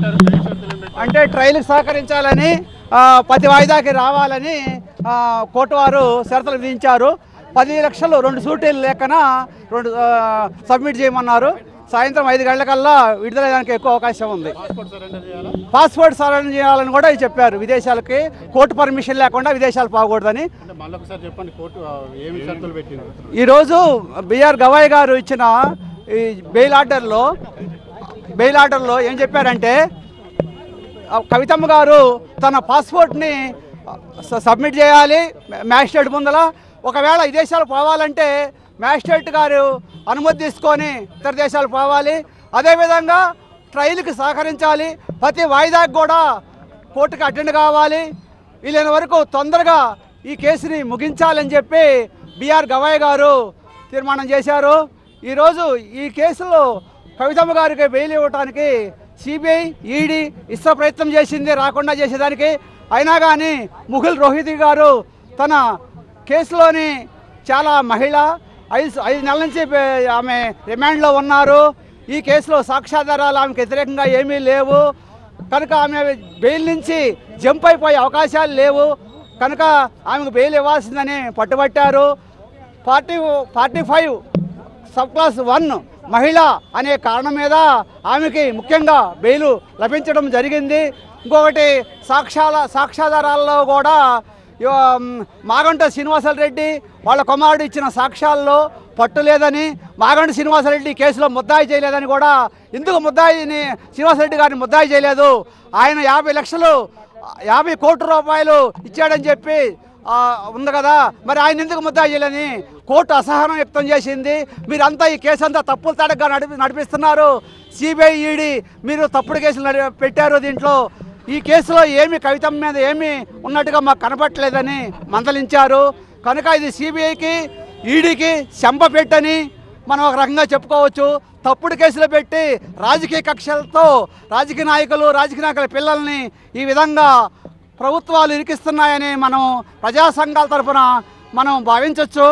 అంటే ట్రైల్కి సహకరించాలని ఆ, ప్రతి వాయిదాకి రావాలని ఆ, కోర్టు వారు షరతులు విధించారు పది లక్షలు రెండు సూటీలు లెక్కన రెండు ఆ, సబ్మిట్ చేయమన్నారు సాయంత్రం ఐదు గంటలకల్లా విడుదలయ్యడానికి ఎక్కువ అవకాశం ఉంది పాస్పోర్ట్ సరెండర్ చేయాలని కూడా చెప్పారు విదేశాలకి కోర్టు పర్మిషన్ లేకుండా విదేశాలు పోకూడదని అంటే మళ్ళీ ఒకసారి చెప్పండి కోర్టు ఆ, ఏమి షరతులు పెట్టింది ఈరోజు బిఆర్ గవాయ్ గారు ఇచ్చిన ఈ బెయిల్ ఆర్డర్లో బెయిల్ ఆర్డర్లో ఏం చెప్పారంటే ఆ కవితమ్మ గారు తన పాస్పోర్ట్ని స- సబ్మిట్ చేయాలి మ్యాజిస్ట్రేట్ ముందల ఒకవేళ విదేశాలు పోవాలంటే మ్యాజిస్ట్రేట్ గారు అనుమతి తీసుకొని ఇతర దేశాలు పోవాలి అదేవిధంగా ట్రైల్కి సహకరించాలి ప్రతి వాయిదాకి కూడా కోర్టుకి అటెండ్ కావాలి వీలైన వరకు తొందరగా ఈ కేసుని ముగించాలని చెప్పి బిఆర్ గవాయ్ గారు తీర్మానం చేశారు ఈరోజు ఈ కేసులో కవితమ్మ గారికి బెయిల్ ఇవ్వడానికి సిబిఐ ఈడీ ఇష్ట ప్రయత్నం చేసింది రాకుండా చేసేదానికి అయినా కానీ ముఘుల్ రోహిత్ గారు తన కేసులోని చాలా మహిళ ఐదు ఐదు నెలల నుంచి బే- ఆమె రిమాండ్లో ఉన్నారు ఈ కేసులో సాక్ష్యాధారాలు ఆమెకు వ్యతిరేకంగా ఏమీ లేవు కనుక ఆమె బెయిల్ నుంచి జంప్ అయిపోయే అవకాశాలు లేవు కనుక ఆమెకు బెయిల్ ఇవ్వాల్సిందని పట్టుబట్టారు forty forty five sub class one మహిళ అనే కారణం మీద ఆమెకి ముఖ్యంగా బెయిలు లభించడం జరిగింది ఇంకొకటి సాక్ష్యాల సాక్ష్యాధారాల్లో కూడా ఇవ- మాగంట శ్రీనివాసరెడ్డి రెడ్డి వాళ్ళ కుమారుడు ఇచ్చిన సాక్ష్యాల్లో పట్టు లేదని మాగంట శ్రీనివాసరెడ్డి కేసులో ముద్దాయి చేయలేదని కూడా ఎందుకు ముద్దాయిని శ్రీనివాసరెడ్డి గారిని ముద్దాయి చేయలేదు ఆయన యాభై లక్షలు యాభై కోట్ల రూపాయలు ఇచ్చాడని చెప్పి ఆ, ఉంది కదా మరి ఆయన ఎందుకు ముద్దా చేయలేని కోర్టు అసహనం వ్యక్తం చేసింది మీరంతా ఈ కేసు అంతా తప్పులు తడగ్గా నడిపి నడిపిస్తున్నారు సిబిఐ ఈడీ మీరు తప్పుడు కేసులు నడి పెట్టారు దీంట్లో ఈ కేసులో ఏమి కవితం మీద ఏమి ఉన్నట్టుగా మాకు కనపట్లేదని మందలించారు కనుక ఇది సిబిఐకి ఈడీకి శంప పెట్టని మనం ఒక రకంగా చెప్పుకోవచ్చు తప్పుడు కేసులు పెట్టి రాజకీయ కక్షలతో రాజకీయ నాయకులు రాజకీయ నాయకుల పిల్లల్ని ఈ విధంగా ప్రభుత్వాలు ఇరికిస్తున్నాయని మనం ప్రజా సంఘాల తరఫున మనం భావించవచ్చు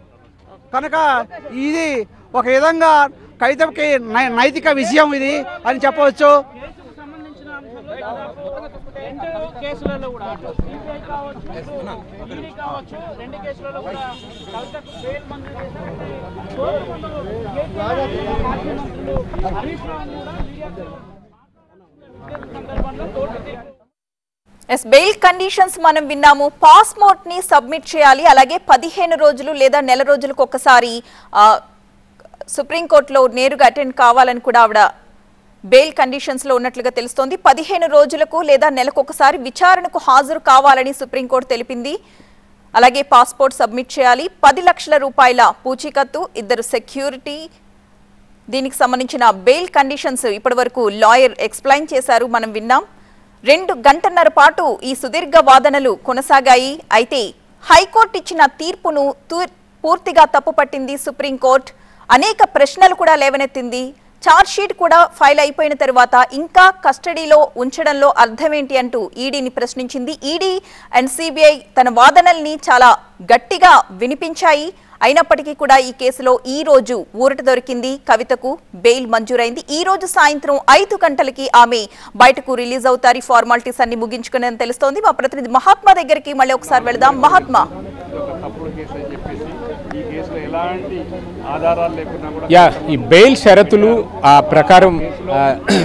కనుక ఇది ఒక విధంగా కవితకి నై- నైతిక విజయం ఇది అని చెప్పవచ్చు కేసుకు సంబంధించిన అంశాలు రెండు కేసులలో కూడా అటు సిబిఐ కావచ్చు ఇటు ఈడీ కావచ్చు రెండు కేసులలో కూడా కవితకు బెయిల్ మంజూరు చేశారంటే కోర్టు ముందు కేసీఆర్ మాజీ మంత్రులు హరీష్ రావు కూడా మీడియాతో మాట్లాడుతున్న సందర్భంలో కోర్టు తీర్పు ఎస్ బెయిల్ కండిషన్స్ మనం విన్నాము పాస్పోర్ట్ ని సబ్మిట్ చేయాలి అలాగే పదిహేను రోజులు లేదా నెల రోజులకు ఒకసారి ఆ, సుప్రీంకోర్టులో నేరుగా అటెండ్ కావాలని కూడా ఆవిడ బెయిల్ కండిషన్స్ లో ఉన్నట్లుగా తెలుస్తోంది పదిహేను రోజులకు లేదా నెలకు ఒకసారి విచారణకు హాజరు కావాలని సుప్రీంకోర్టు తెలిపింది అలాగే పాస్పోర్ట్ సబ్మిట్ చేయాలి పది లక్షల రూపాయల పూచీకత్తు ఇద్దరు సెక్యూరిటీ దీనికి సంబంధించిన బెయిల్ కండిషన్స్ ఇప్పటివరకు లాయర్ ఎక్స్ప్లెయిన్ చేశారు మనం విన్నాం రెండు గంటన్నర పాటు ఈ సుదీర్ఘ వాదనలు కొనసాగాయి అయితే హైకోర్టు ఇచ్చిన తీర్పును తూ- పూర్తిగా తప్పుపట్టింది సుప్రీంకోర్టు అనేక ప్రశ్నలు కూడా లేవనెత్తింది ఛార్జ్ షీట్ కూడా ఫైల్ అయిపోయిన తర్వాత ఇంకా కస్టడీలో ఉంచడంలో అర్థమేంటి అంటూ ఈడీని ప్రశ్నించింది ఈడీ అండ్ సిబిఐ తన వాదనల్ని చాలా గట్టిగా వినిపించాయి అయినప్పటికీ కూడా ఈ కేసులో ఈ రోజు ఊరట దొరికింది కవితకు బెయిల్ మంజూరైంది ఈ రోజు సాయంత్రం ఐదు గంటలకి ఆమె బయటకు రిలీజ్ అవుతారు ఈ ఫార్మాలిటీస్ అన్ని ముగించుకుని తెలుస్తోంది మా ప్రతినిధి మహాత్మా దగ్గరికి మళ్ళీ ఒకసారి వెళదాం మహాత్మా ఒక తప్పుడు కేసు అని చెప్పేసి ఈ కేసులో ఎలాంటి ఆధారాలు లేకున్నా కూడా యా ఈ బెయిల్ షరతులు ఆ ప్రకారం ఆ,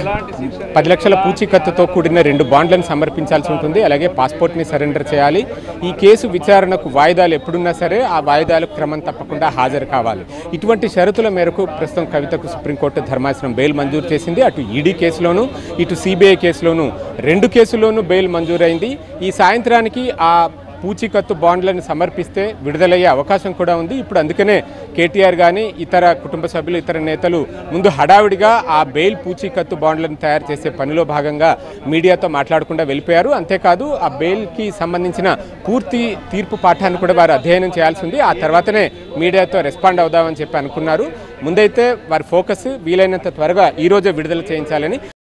పది లక్షల పూచీకత్తుతో కూడిన రెండు బాండ్లను సమర్పించాల్సి ఉంటుంది అలాగే పాస్పోర్ట్ని సరెండర్ చేయాలి ఈ కేసు విచారణకు వాయిదాలు ఎప్పుడున్నా సరే ఆ వాయిదాలు క్రమం తప్పకుండా హాజరు కావాలి ఇటువంటి షరతుల మేరకు ప్రస్తుతం కవితకు సుప్రీంకోర్టు ధర్మాసనం బెయిల్ మంజూరు చేసింది అటు ఈడీ కేసులోను ఇటు సిబిఐ కేసులోను రెండు కేసుల్లోనూ బెయిల్ మంజూరైంది ఈ సాయంత్రానికి ఆ పూచీకత్తు బాండ్లను సమర్పిస్తే విడుదలయ్యే అవకాశం కూడా ఉంది ఇప్పుడు అందుకనే కేటీఆర్ కానీ ఇతర కుటుంబ సభ్యులు ఇతర నేతలు ముందు హడావిడిగా ఆ బెయిల్ పూచీకత్తు బాండ్లను తయారు చేసే పనిలో భాగంగా మీడియాతో మాట్లాడకుండా వెళ్ళిపోయారు అంతేకాదు ఆ బెయిల్కి సంబంధించిన పూర్తి తీర్పు పాఠాన్ని కూడా వారు అధ్యయనం చేయాల్సి ఉంది ఆ తర్వాతనే మీడియాతో రెస్పాండ్ అవుదామని చెప్పి అనుకున్నారు ముందైతే వారి ఫోకస్ వీలైనంత త్వరగా ఈ రోజే విడుదల చేయించాలని